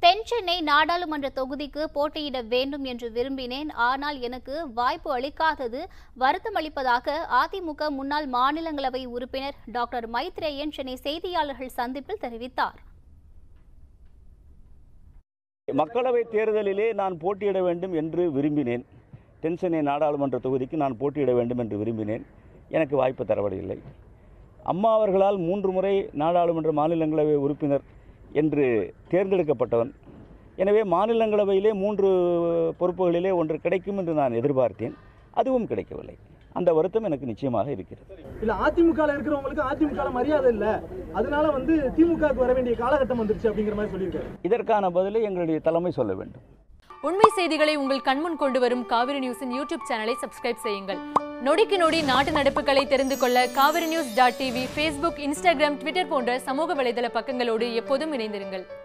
தென் சென்னை நாடாளுமன்ற தொகுதிக்கு போட்டியிட வேண்டும் என்று விரும்பினேன் ஆனால் எனக்கு வாய்ப்பு அளிக்காதது வருத்தமளிப்பதாக அதிமுக முன்னாள் மாநிலங்களவை உறுப்பினர் டாக்டர் மைத்ரேயன் சென்னை செய்தியாளர்கள் சந்திப்பில் தெரிவித்தார் மக்களவை தேர்தலிலே நான் போட்டியிட வேண்டும் என்று விரும்பினேன் தென்சென்னை நாடாளுமன்ற தொகுதிக்கு நான் போட்டியிட வேண்டும் என்று விரும்பினேன் எனக்கு வாய்ப்பு தரப்படவில்லை அம்மா அவர்களால் மூன்று முறை நாடாளுமன்ற மாநிலங்களவை உறுப்பினர் என்று தேர்ந்தெடுக்கப்பட்டவன் எனவே மாநிலங்களவையிலே மூன்று பொறுப்புகளிலே ஒன்று கிடைக்கும் என்று நான் எதிர்பார்த்தேன் அதுவும் கிடைக்கவில்லை அந்த வருத்தம் எனக்கு நிச்சயமாக இருக்கிறது இல்ல அதிமுக இருக்கிறவங்களுக்கு அதிமுக மரியாதை இல்ல அதனால வந்து திமுகவுக்கு வர வேண்டிய காலகட்டம் வந்துருச்சு அப்படிங்கிற மாதிரி சொல்லியிருக்காரு இதற்கான பதிலை எங்களுடைய தலைமை சொல்ல வேண்டும் உண்மை செய்திகளை உங்கள் கண்முன் கொண்டு வரும் காவிரி நியூஸின் யூடியூப் சேனலை சப்ஸ்கிரைப் செய்யுங்கள் நொடிக்கு நொடி நாட்டு நடப்புகளை தெரிந்து கொள்ள Kaveri News dot TV Facebook Instagram Twitter போன்ற சமூக வலைதள பக்கங்களோடு எப்போதும் இணைந்திருங்கள்